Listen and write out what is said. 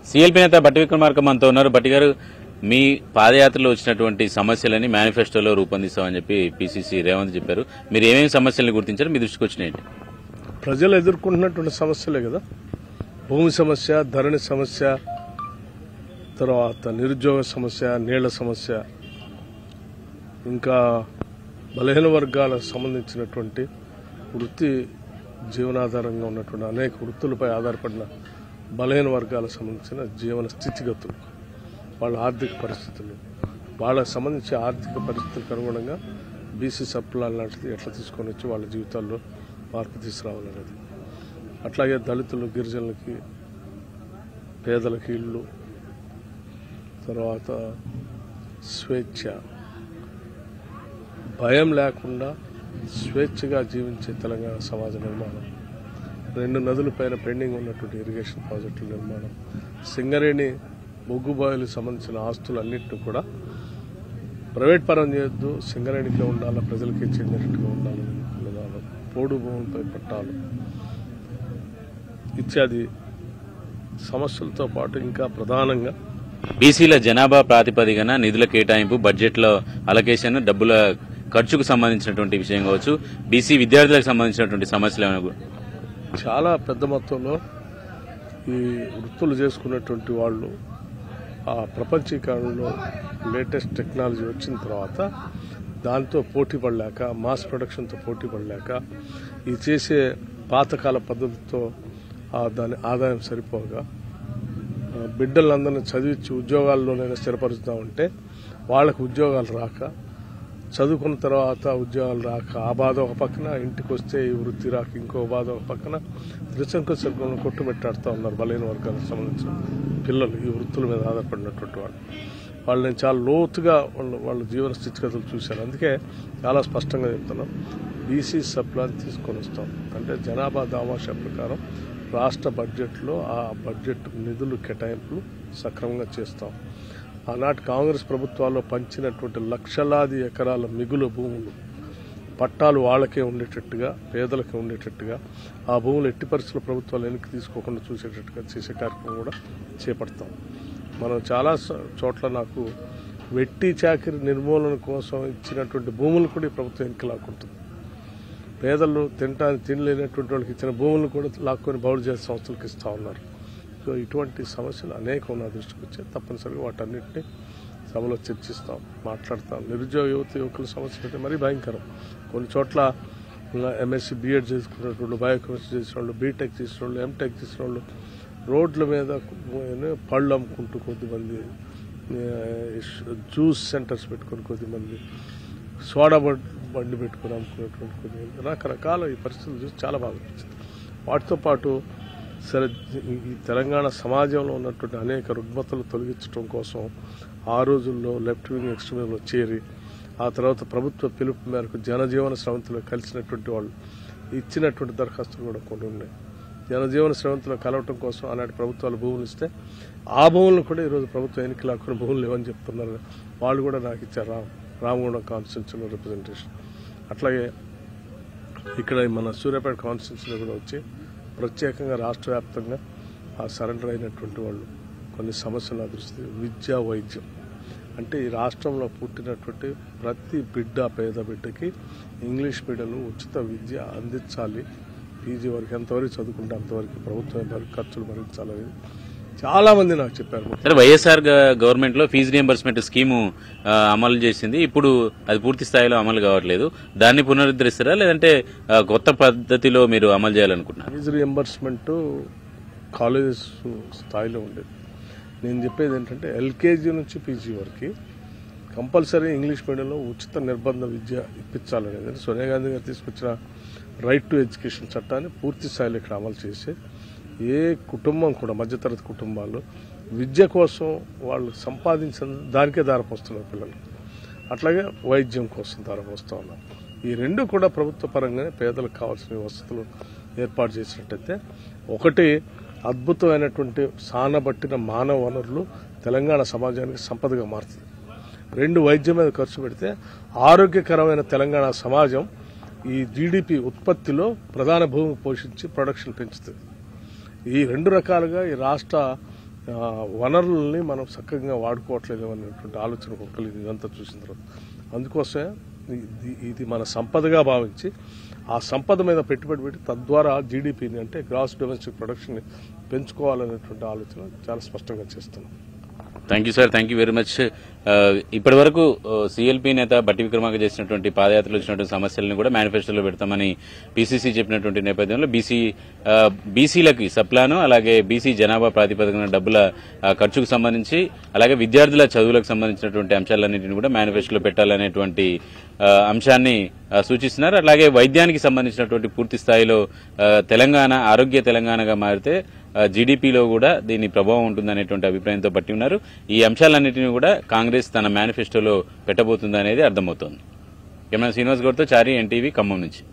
CLP నేత బట్టి విక్రమార్క మనతో ఉన్నారు బట్టి గారు మీ పాదయాత్రలో వచ్చినటువంటి సమస్యలని మేనిఫెస్టోలో రూపొందిస్తామని చెప్పి పిసిసి రేవంత్ చెప్పారు మీరు ఏమేమి సమస్యలను గుర్తించారు మీ దృష్టికి వచ్చినాయండి ప్రజలు ఎదుర్కొంటున్నటువంటి సమస్యలే కదా భూమి సమస్య ధరణి సమస్య తర్వాత నిరుద్యోగ సమస్య నీళ్ల సమస్య ఇంకా బలహీన వర్గాలకు సంబంధించినటువంటి వృత్తి జీవనాధారంగా ఉన్నటువంటి అనేక వృత్తులపై ఆధారపడిన బలహీన వర్గాలకు సంబంధించిన జీవన స్థితిగతులు వాళ్ళ ఆర్థిక పరిస్థితులు వాళ్ళకు సంబంధించి ఆర్థిక పరిస్థితులకు అనుగుణంగా బీసీ సప్లాన్ లాంటిది ఎట్లా తీసుకొని వచ్చి వాళ్ళ జీవితాల్లో మార్పు తీసుకురావాలనేది అట్లాగే దళితులు గిరిజనులకి పేదలకి ఇళ్ళు తర్వాత స్వేచ్ఛ భయం లేకుండా స్వేచ్ఛగా జీవించే తెలంగాణ సమాజ నిర్మాణం రెండు నదుల పైన పెండింగ్ ఉన్నటువంటి ఇరిగేషన్ ప్రాజెక్టుల నిర్మాణం సింగరేణి బొగ్గుబాయిలకు సంబంధించిన ఆస్తులన్నింటినీ కూడా ప్రైవేట్ పరం చేయొద్దు సింగరేణికే ఉండాలి ప్రజలకి చెందినట్టుగా ఉండాలని నినాదం పోడు భూములపై పట్టాలు ఇత్యాది సమస్యలతో పాటు ఇంకా ప్రధానంగా బీసీల జనాభా ప్రాతిపదికన నిధుల కేటాయింపు బడ్జెట్లో అలొకేషన్ డబ్బుల ఖర్చుకు సంబంధించినటువంటి విషయం కావచ్చు బీసీ విద్యార్థులకు సంబంధించినటువంటి సమస్యలు ఏమైనా గు- చాలా పెద్ద మొత్తంలో ఈ వృత్తులు చేసుకున్నటువంటి వాళ్ళు ఆ ప్రపంచీకరణలో లేటెస్ట్ టెక్నాలజీ వచ్చిన తర్వాత దాంతో పోటీ పడలేక మాస్ ప్రొడక్షన్తో పోటీ పడలేక ఈ చేసే పాతకాల పద్ధతితో ఆ దాని ఆదాయం సరిపోగా ఆ, బిడ్డలందరినీ చదివించి ఉద్యోగాల్లోనైనా స్థిరపరుస్తామంటే వాళ్ళకు ఉద్యోగాలు రాక చదువుకున్న తర్వాత ఉద్యోగాలు రాక ఆ బాధ ఒక పక్కన ఇంటికి వస్తే ఈ వృత్తి రాక ఇంకో బాధ ఒక పక్కన త్రిశంకు సర్గంలో కొట్టుబెట్టాడుతూ ఉన్నారు బలైన వర్గాలకు సంబంధించిన పిల్లలు ఈ వృత్తుల మీద ఆధారపడినటువంటి వాళ్ళు వాళ్ళు నేను చాలా లోతుగా వాళ్ళ వాళ్ళ జీవన స్థితిగతులు చూశాను అందుకే చాలా స్పష్టంగా చెప్తున్నాం బీసీ సప్లాన్ తీసుకొని వస్తాం అంటే జనాభా దామాషా ప్రకారం రాష్ట్ర బడ్జెట్లో ఆ బడ్జెట్ నిధులు కేటాయింపులు సక్రమంగా చేస్తాం ఆనాటి కాంగ్రెస్ ప్రభుత్వాల్లో పంచినటువంటి లక్షలాది ఎకరాల మిగులు భూములు పట్టాలు వాళ్ళకే ఉండేటట్టుగా పేదలకే ఉండేటట్టుగా ఆ భూములు ఎట్టి పరిస్థితుల్లో ప్రభుత్వాలు వెనక్కి తీసుకోకుండా చూసేటట్టుగా చేసే కార్యక్రమం కూడా చేపడతాం మనం చాలా స- చోట్ల నాకు వెట్టి చాకిరి నిర్మూలన కోసం ఇచ్చినటువంటి భూములు కూడా ఈ ప్రభుత్వం వెనక్కి లాక్కుంటుంది పేదలు తినటానికి తినలేనటువంటి వాళ్ళకి ఇచ్చిన భూములను కూడా లాక్కొని బౌడు చేసే సంస్థలకు ఇస్తూ ఉన్నారు సో ఇటువంటి సమస్యలు అనేకం నా దృష్టికి వచ్చాయి తప్పనిసరిగా వాటన్నిటిని సభలో చర్చిస్తాం మాట్లాడతాం నిరుద్యోగ యువత యువకుల సమస్య అయితే మరీ భయంకరం కొన్ని చోట్ల ఎంఎస్సీ బీఎడ్ చేసుకున్నటువంటి బయోకెమిస్ట్రీ చేసిన వాళ్ళు బీటెక్ చేసిన వాళ్ళు ఎంటెక్ చేసిన వాళ్ళు రోడ్ల మీద పళ్ళు అమ్ముకుంటూ కొద్దిమంది ఆ, జ్యూస్ సెంటర్స్ పెట్టుకొని కొద్దిమంది సోడా బండ్- బండి పెట్టుకుని అమ్ముకునేటువంటి కొన్ని రకరకాల ఈ పరిస్థితులు చూసి చాలా బాగా అనిపించింది వాటితో పాటు సరే ఈ- ఈ తెలంగాణ సమాజంలో ఉన్నటువంటి అనేక రుగ్మతలు తొలగించడం కోసం ఆ రోజుల్లో లెఫ్ట్ వింగ్ ఎక్స్ట్రీమిజంలో చేరి ఆ తర్వాత ప్రభుత్వ పిలుపు మేరకు జనజీవన స్రవంతిలో కలిసినటువంటి వాళ్ళు ఇచ్చినటువంటి దరఖాస్తులు కూడా కొన్ని ఉన్నాయి జనజీవన స్రవంతిలో కలవటం కోసం ఆనాటి ప్రభుత్వాలు భూములు ఇస్తే ఆ భూములను కూడా ఈరోజు ప్రభుత్వం ఎన్నికలు లాక్కుని భూములు లేవని చెప్తున్నారు వాళ్ళు కూడా నాకు ఇచ్చారు రామ్ రామగుండం కాన్స్టిట్యూన్సీలో రిప్రజెంటేషన్ అట్లాగే ఇక్కడ మన సూర్యాపేట కాన్స్టిట్యూన్సీలో కూడా వచ్చి ప్రత్యేకంగా రాష్ట్ర వ్యాప్తంగా ఆ సరెండర్ అయినటువంటి వాళ్ళు కొన్ని సమస్యలు అదురుస్తుంది విద్య వైద్యం అంటే ఈ రాష్ట్రంలో పుట్టినటువంటి ప్రతి బిడ్డ పేద బిడ్డకి ఇంగ్లీష్ మీడియంలో ఉచిత విద్య అందించాలి పీజీ వరకు ఎంతవరకు చదువుకుంటే అంతవరకు ప్రభుత్వం భరి- ఖర్చులు భరించాలని చాలా మంది నాకు చెప్పారు సరే వైఎస్ఆర్ గ- గవర్నమెంట్ లో ఫీజు రియంబర్స్మెంట్ స్కీము ఆ, అమలు చేసింది ఇప్పుడు అది పూర్తి స్థాయిలో అమలు కావట్లేదు దాన్ని పునరుద్ధరిస్తారా లేదంటే ఆ, కొత్త పద్ధతిలో మీరు అమలు చేయాలనుకుంటున్నారు ఫీజు రియంబర్స్మెంట్ కాలేజెస్ స్థాయిలో ఉండేది నేను చెప్పేది ఏంటంటే ఎల్కేజీ నుంచి పీజీ వరకు కంపల్సరీ ఇంగ్లీష్ మీడియంలో ఉచిత నిర్బంధ విద్య ఇప్పించాలనేది అంటే సోనియా గాంధీ గారు తీసుకొచ్చిన రైట్ టు ఎడ్యుకేషన్ చట్టాన్ని పూర్తి స్థాయిలో ఇక్కడ అమలు చేసి ఏ కుటుంబం కూడా మధ్యతరగతి కుటుంబాలు విద్య కోసం వాళ్ళు సంపాదించిన దానికే దారిపోస్తున్నారు పిల్లలు అట్లాగే వైద్యం కోసం దారిపోస్తూ ఉన్నారు ఈ రెండు కూడా ప్రభుత్వ పరంగానే పేదలకు కావాల్సిన వసతులు ఏర్పాటు చేసినట్టయితే ఒకటి అద్భుతమైనటువంటి సానబట్టిన మానవ వనరులు తెలంగాణ సమాజానికి సంపదగా మారుతుంది రెండు వైద్యం మీద ఖర్చు పెడితే ఆరోగ్యకరమైన తెలంగాణ సమాజం ఈ జీడిపి ఉత్పత్తిలో ప్రధాన భూమి పోషించి ప్రొడక్షన్ పెంచుతుంది ఈ రెండు రకాలుగా ఈ రాష్ట్ర ఆ, వనరుల్ని మనం చక్కగా వాడుకోవట్లేదు అనేటువంటి ఆలోచన కూడా కలిగింది ఇదంతా చూసిన తర్వాత అందుకోసమే ఇది- ఇది మన సంపదగా భావించి ఆ సంపద మీద పెట్టుబడి పెట్టి తద్వారా జీడిపిని అంటే గ్రాస్ డొమెస్టిక్ ప్రొడక్షన్ పెంచుకోవాలనేటువంటి ఆలోచన చాలా స్పష్టంగా చేస్తున్నాం thank you sir thank you very much ఇప్పటి వరకు సిఎల్పి నేత బట్టి విక్రమార్క చేసినటువంటి పాదయాత్రలో వచ్చినటువంటి సమస్యలను కూడా మేనిఫెస్టోలో పెడతామని పీసీసీ చెప్పినటువంటి నేపథ్యంలో బీసీ బీసీలకి సప్లాను అలాగే బీసీ జనాభా ప్రాతిపదికన డబ్బుల ఆ, ఖర్చుకు సంబంధించి అలాగే విద్యార్థుల చదువులకు సంబంధించినటువంటి అంశాలన్నింటినీ కూడా మేనిఫెస్టోలో పెట్టాలనేటువంటి ఆ, అంశాన్ని ఆ, సూచిస్తున్నారు అలాగే వైద్యానికి సంబంధించినటువంటి పూర్తి స్థాయిలో ఆ, తెలంగాణ ఆరోగ్య తెలంగాణగా మారితే జీడీపీలో కూడా దీని ప్రభావం ఉంటుందనేటువంటి అభిప్రాయంతో బట్టి ఉన్నారు ఈ అంశాలన్నింటినీ కూడా కాంగ్రెస్ తన మేనిఫెస్టోలో పెట్టబోతుందనేది అర్థమవుతోంది కెమెరా శ్రీనివాస్ గౌడ్తో చారి ఎన్టీవీ ఖమ్మం నుంచి